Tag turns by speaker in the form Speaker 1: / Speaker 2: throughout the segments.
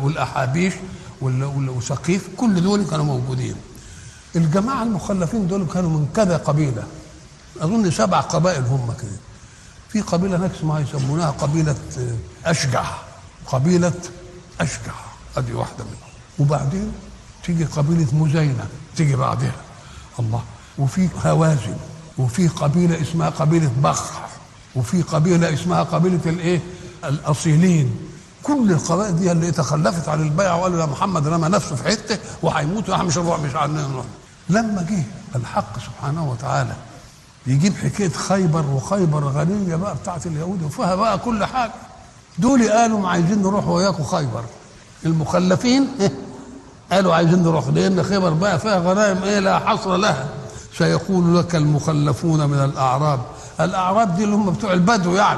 Speaker 1: والاحابيش وال- وال- وسقيف كل دول كانوا موجودين الجماعه المخلفين دول كانوا من كذا قبيله اظن سبع قبائل هم كده في قبيله هناك اسمها يسمونها قبيله آه، اشجع قبيله اشجع ادي واحده منهم وبعدين تيجي قبيله مزينه تيجي بعدها الله وفي هوازن وفي قبيله اسمها قبيله بخر وفي قبيله اسمها قبيله الايه الاصيلين كل القبائل دي اللي تخلفت عن البيع وقالوا يا محمد رمى نفسه في حته وهيموت واحنا مش هنروح مش عندنا نروح لما جه الحق سبحانه وتعالى يجيب حكايه خيبر وخيبر غنيه بقى بتاعت اليهود وفيها بقى كل حاجه دول قالوا ما عايزين نروح وياكم خيبر المخلفين قالوا عايزين نروح لان خيبر بقى فيها غنائم ايه لا حصر لها سيقول لك المخلفون من الاعراب الاعراب دي اللي هم بتوع البدو يعني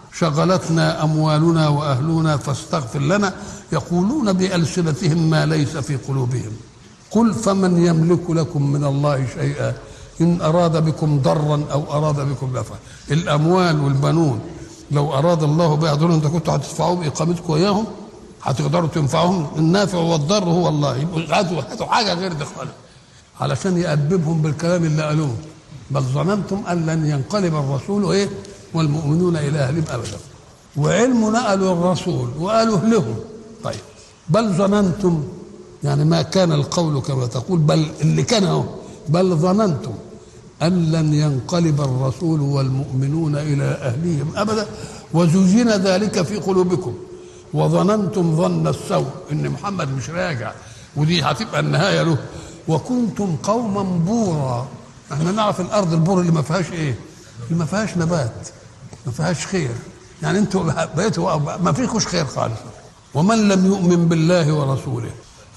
Speaker 1: شغلتنا اموالنا واهلنا فاستغفر لنا يقولون بالسنتهم ما ليس في قلوبهم قل فمن يملك لكم من الله شيئا ان اراد بكم ضرا او اراد بكم نفعا الاموال والبنون لو اراد الله بها ضرا انت كنتوا هتدفعوا باقامتكم وياهم هتقدروا تنفعهم النافع والضر هو الله يبقوا هاتوا هاتوا حاجه غير دي خالص علشان يأدبهم بالكلام اللي قالوه بل ظننتم ان لن ينقلب الرسول ايه والمؤمنون الى اهلهم ابدا وعلم نقلوا الرسول وقالوا لهم طيب بل ظننتم يعني ما كان القول كما تقول بل اللي كان اهو بل ظننتم ان لن ينقلب الرسول والمؤمنون الى اهليهم ابدا وزين ذلك في قلوبكم وظننتم ظن السوء ان محمد مش راجع ودي هتبقى النهايه له وكنتم قوما بورا احنا نعرف الارض البور اللي ما فيهاش ايه اللي ما فيهاش نبات ما فيهاش خير يعني انتوا بقيتوا ما فيكوش خير خالص ومن لم يؤمن بالله ورسوله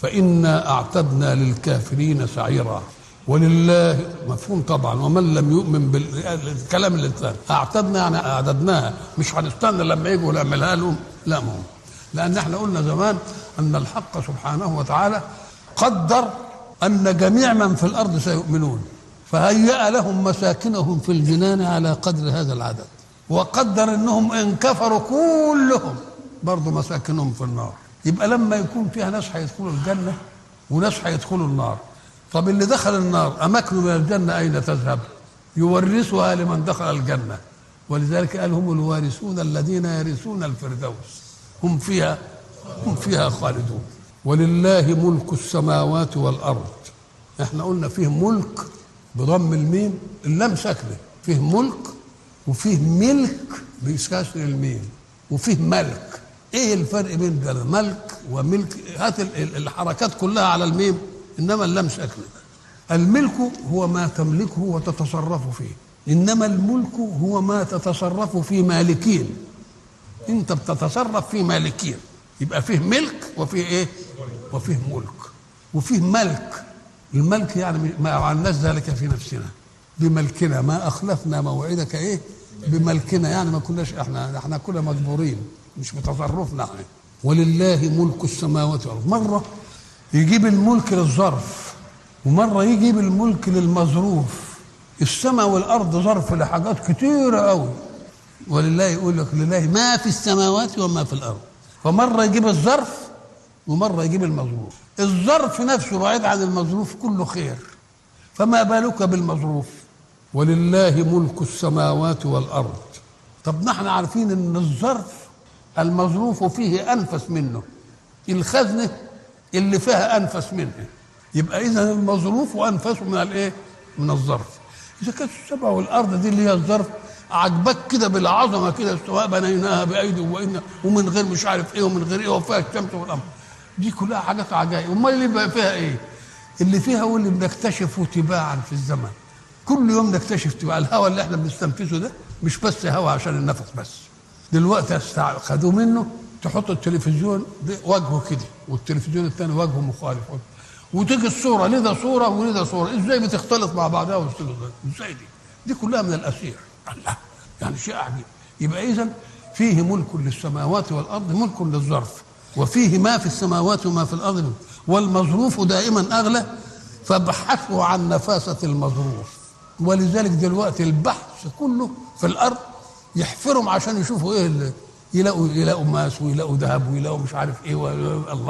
Speaker 1: فإنا أعتدنا للكافرين سعيرا ولله مفهوم طبعا ومن لم يؤمن بالكلام اللي اتقال اعتدنا يعني اعددناها مش هنستنى لما يجوا نعملها لهم لا ما هو لان احنا قلنا زمان ان الحق سبحانه وتعالى قدر ان جميع من في الارض سيؤمنون فهيأ لهم مساكنهم في الجنان على قدر هذا العدد وقدر انهم ان كفروا كلهم برضه مساكنهم في النار يبقى لما يكون فيها ناس هيدخلوا الجنه وناس هيدخلوا النار طب اللي دخل النار اماكنه من الجنه اين تذهب؟ يورثها لمن دخل الجنه ولذلك قال هم الوارثون الذين يرثون الفردوس هم فيها هم فيها خالدون ولله ملك السماوات والارض احنا قلنا فيه ملك بضم الميم اللام ساكنه فيه ملك وفيه ملك بكسر الميم وفيه ملك ايه الفرق بين ده ملك وملك هات الحركات كلها على الميم انما اللام ساكنه الملك هو ما تملكه وتتصرف فيه انما الملك هو ما تتصرف في مالكين انت بتتصرف في مالكين يبقى فيه ملك وفيه ايه وفيه ملك وفيه ملك الملك يعني ما عملناش ذلك في نفسنا بملكنا ما اخلفنا موعدك ايه بملكنا يعني ما كناش احنا احنا كنا مجبورين مش بتصرفنا احنا ولله ملك السماوات والارض مره يجيب الملك للظرف ومره يجيب الملك للمظروف السماء والارض ظرف لحاجات كتيره قوي ولله يقول لك لله ما في السماوات وما في الارض فمره يجيب الظرف ومره يجيب المظروف الظرف نفسه بعيد عن المظروف كله خير فما بالك بالمظروف ولله ملك السماوات والارض طب نحن عارفين ان الظرف المظروف فيه انفس منه الخزنه اللي فيها انفس منه يبقى اذا المظروف انفس من الايه من الظرف اذا كانت السماء والارض دي اللي هي الظرف عجبك كده بالعظمه كده سواء بنيناها بايدي وإن ومن غير مش عارف ايه ومن غير ايه وفيها الشمس والقمر دي كلها حاجات عجائب امال اللي بقى فيها ايه اللي فيها هو اللي بنكتشفه تباعا في الزمن كل يوم نكتشف تباع الهواء اللي احنا بنستنفذه ده مش بس هواء عشان النفس بس دلوقتي خدوه منه تحط التلفزيون وجهه كده والتلفزيون الثاني وجهه مخالف وتيجي الصوره لذا صوره ولذا صوره ازاي بتختلط مع بعضها ازاي دي دي كلها من الاسير الله يعني شيء عجيب يبقى اذا فيه ملك للسماوات والارض ملك للظرف وفيه ما في السماوات وما في الارض والمظروف دائما اغلى فابحثوا عن نفاسه المظروف ولذلك دلوقتي البحث كله في الارض يحفرهم عشان يشوفوا ايه اللي يلاقوا يلاقوا ماس ويلاقوا ذهب ويلاقوا مش عارف ايه الله